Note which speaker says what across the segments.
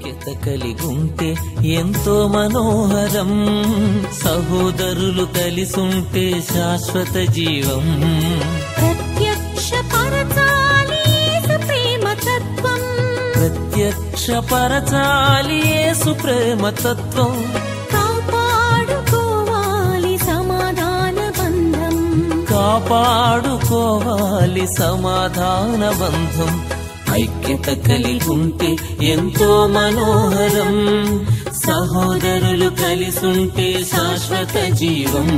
Speaker 1: ఐక్యత కలిగుంటే ఎంతో మనోహరం సహోదరులు కలిసుంటే శాశ్వత జీవం
Speaker 2: ప్రత్యక్ష పరచాలి యేసు ప్రేమ తత్వం
Speaker 1: ప్రత్యక్ష పరచాలి యేసు ప్రేమ తత్వం
Speaker 2: కాపాడుకోవాలి సమాధాన బంధం
Speaker 1: కాపాడుకోవాలి సమాధాన బంధం ఐక్యత కలిగుంటే ఎంతో మనోహరం సహోదరులు కలిసుంటే శాశ్వత జీవం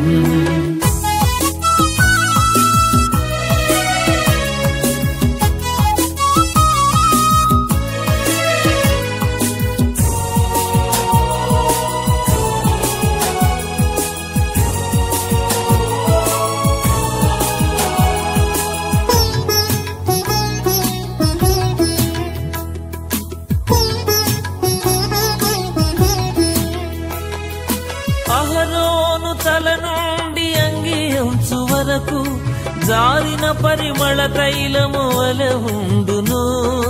Speaker 1: అహరోను తల నుండి అంగి అంచు వరకు జారిన పరిమళ తైలము వల ఉండును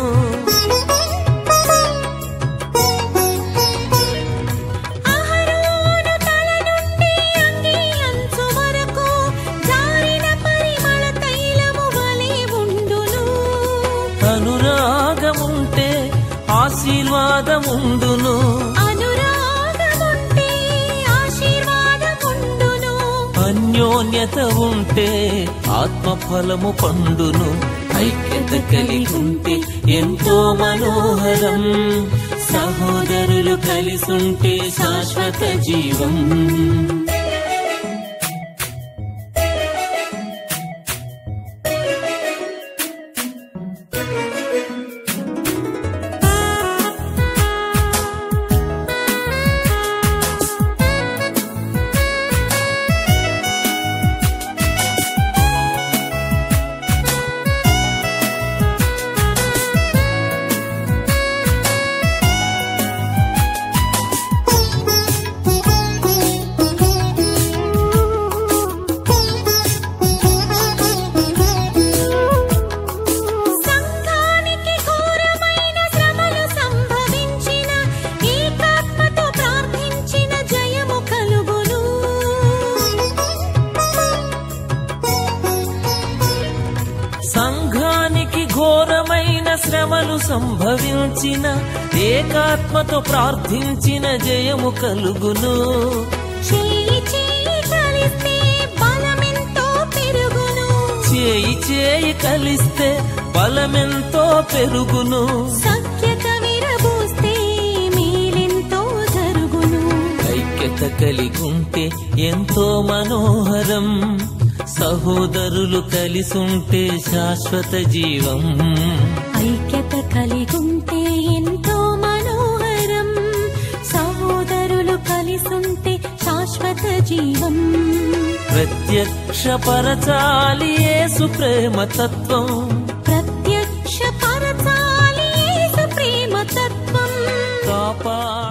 Speaker 2: అహరోను తల నుండి అంగి అంచు వరకు జారిన పరిమళ తైలము వలె ఉండును
Speaker 1: అనురాగముంటే ఆశీర్వాదముండును
Speaker 2: అనురాగముంటే ఆశీర్వాదముండును
Speaker 1: అన్యోన్యత ఉంటే ఆత్మఫలము పండును ఐక్యత కలిగి ఉంటే ఎంతో మనోహరం సహోదరులు కలిసుంటే శాశ్వత జీవం
Speaker 2: సంఘానికి ఘోరమైన శ్రమలు సంభవించిన ఏకాత్మతో ప్రార్థించిన జయము కలుగును
Speaker 1: సంఘానికి ఘోరమైన శ్రమలు సంభవించిన ఏకాత్మతో ప్రార్థించిన జయము కలుగును
Speaker 2: చేయి చేయి కలిస్తే బలమెంతో పెరుగును
Speaker 1: చేయి చేయి కలిస్తే బలమెంతో పెరుగును
Speaker 2: సఖ్యత విరబూస్తే మేలెంతో జరుగును
Speaker 1: ఐక్యత కలిగుంటే ఎంతో మనోహరం సహోదరులు కలిసుంటే శాశ్వత జీవం
Speaker 2: ఐక్యత కలిగుంటే ఎంతో మనోహరం సహోదరులు కలిసుంటే శాశ్వత జీవం
Speaker 1: ప్రత్యక్ష పరచాలి యేసు ప్రేమ తత్వం
Speaker 2: ప్రత్యక్ష పరచాలి యేసు ప్రేమ తత్వం
Speaker 1: కాపాడు